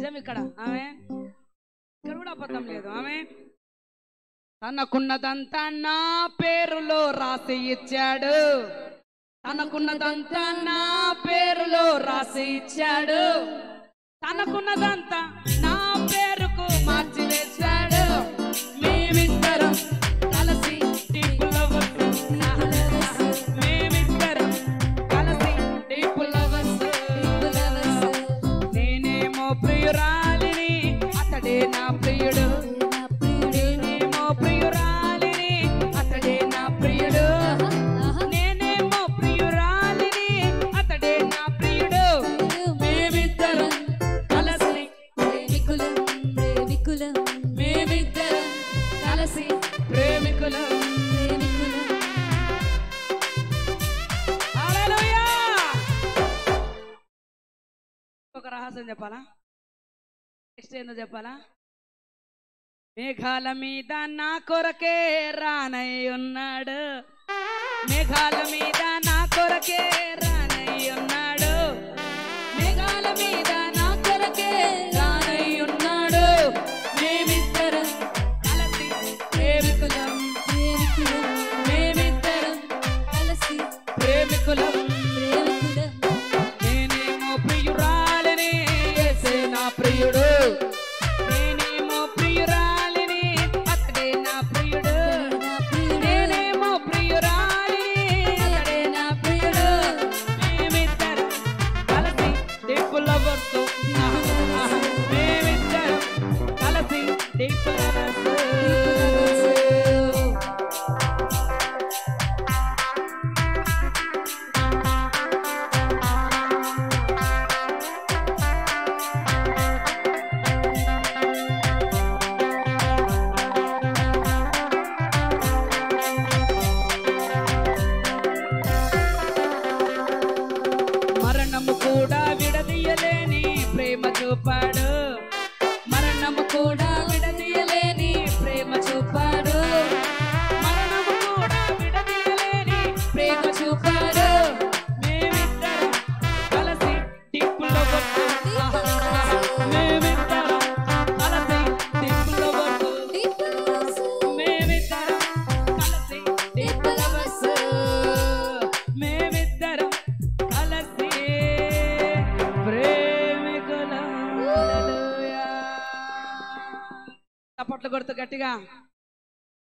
నిజం ఇక్కడ ఆమె ఇక్కడ కూడా అబద్ధం లేదు ఆమె తనకున్నదంతా నా పేరులో రాసి ఇచ్చాడు తనకున్నదంతా నా పేరులో రాసి ఇచ్చాడు తనకున్నదంతా నా పేరుకు మార్చి వేశాడు మేమిద్దరం కలిసి deep lovers. మేమిద్దరం కలిసి deep lovers. నేనేమో ప్రియురాలిని అతడే నా ప్రియుడు నేనేమో ప్రియురాలిని అతడే నా ప్రియుడు నేనేమో ప్రియురాలిని అతడే నా ప్రియుడు మేమిద్దరం కలిసి ప్రేమికులం ప్రేమికులం మేమిద్దరం కలిసి ప్రేమికులం ప్రేమికులం హల్లెలూయా ఒక రహస్యం చెప్పాలా నెక్స్ట్ ఏందో చెప్పాలా మేఘాల మీద నా కొరకే రానై ఉన్నాడు మేఘాల మీద నా కొరకే రానై ఉన్నాడు మేఘాల మీద నా కొరకే రానై ఉన్నాడు మేమిద్దరం కలిసి ప్రేమికులం ప్రేమికులం మేమిద్దరం కలిసి ప్రేమికులం ప్రేమికులం నేనేమో ప్రియురాలిని యేసే నా ప్రియుడు నేనేమో ప్రియురాలిని అతడే నా ప్రియుడు నా ప్రియుడు నేనేమో ప్రియురాలిని అతడే నా ప్రియుడు మేమిద్దరం కలిసి డీప్ లవర్స్ మేమిద్దరం కలిసి డీప్ లవర్స్ మరణము కూడా విడదీయలేని ప్రేమ చూపాడు మరణము కూడా విడదీయలేని ప్రేమ చూపాడు మరణము కూడా విడదీయలేని ప్రేమ చూపాడు మేమిద్దరం కలిసి టిప్పులో కొట్టు. మేమిద్దరం కలిసి టిప్పులో కొట్టు. మేమిద్దరం కలిసి టిప్పులో కొట్టు. మేమిద్దరం కలిసి ప్రేమికులం హల్లెలూయా. చప్పట్లు కొడుతూ గట్టిగా